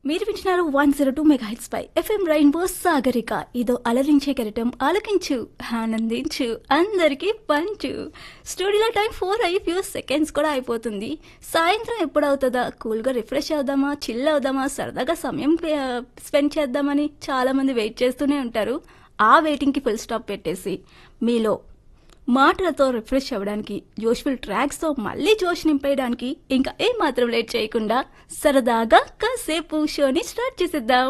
మీరు వింటున్నారు one zero two mega hits పై ఎఫ్ఎం రైన్బో సాగరిక ఇదో అలరించే కెరటం ఆలకించు ఆనందించు అందరికీ పంచు స్టూడియోలో టైం ఫోర్ అయ్యి ఫ్యూ సెకండ్స్ కూడా అయిపోతుంది సాయంత్రం ఎప్పుడు అవుతుందా కూల్గా రిఫ్రెష్ అవుదామా చిల్ అవుదామా సరదాగా సమయం స్పెండ్ చేద్దామని చాలా మంది వెయిట్ చేస్తూనే ఉంటారు ఆ వెయిటింగ్కి ఫుల్ స్టాప్ పెట్టేసి మీలో మాటలతో రిఫ్రెష్ అవ్వడానికి జోష్ఫుల్ ట్రాక్స్తో మళ్ళీ జోష్ నింపేయడానికి ఇంకా ఏం మాత్రం లేట్ చేయకుండా సరదాగా కాసేపు షోని స్టార్ట్ చేసేద్దాం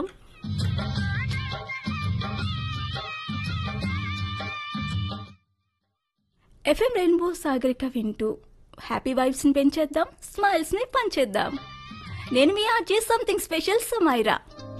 ఎఫ్ఎం రెయిన్బో సాగరిక వింటూ హ్యాపీ వైబ్స్ని పెంచేద్దాం స్మైల్స్ని పంచేద్దాం నేను మీ RJ something special Samaira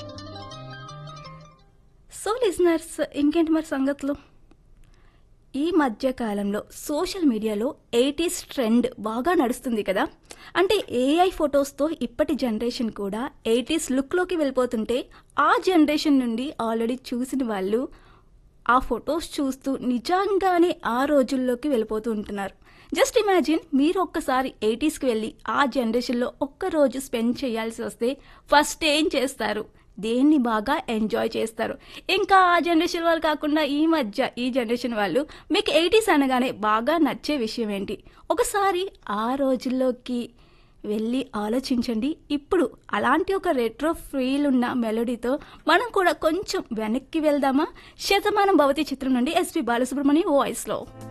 so listeners ఇంకేంటి మరి సంగతులు ఈ మధ్య కాలంలో సోషల్ మీడియాలో ఎయిటీస్ ట్రెండ్ బాగా నడుస్తుంది కదా అంటే ఏఐ ఫొటోస్తో ఇప్పటి జనరేషన్ కూడా ఎయిటీస్ లుక్లోకి వెళ్ళిపోతుంటే ఆ జనరేషన్ నుండి ఆల్రెడీ చూసిన వాళ్ళు ఆ ఫొటోస్ చూస్తూ నిజంగానే ఆ రోజుల్లోకి వెళ్ళిపోతూ ఉంటున్నారు జస్ట్ ఇమాజిన్ మీరు ఒక్కసారి ఎయిటీస్కి వెళ్ళి ఆ జనరేషన్లో ఒక్క రోజు స్పెండ్ చేయాల్సి వస్తే ఫస్ట్ ఏం చేస్తారు దేన్ని బాగా ఎంజాయ్ చేస్తారు ఇంకా ఆ జనరేషన్ వాళ్ళు కాకుండా ఈ మధ్య ఈ జనరేషన్ వాళ్ళు మీకు ఎయిటీస్ అనగానే బాగా నచ్చే విషయం ఏంటి ఒకసారి ఆ రోజుల్లోకి వెళ్ళి ఆలోచించండి ఇప్పుడు అలాంటి ఒక రెట్రో ఫీల్ ఉన్న మెలోడీతో మనం కూడా కొంచెం వెనక్కి వెళ్దామా శతమానం భవతి చిత్రం నుండి ఎస్పి బాలసుబ్రహ్మణ్యం వాయిస్లో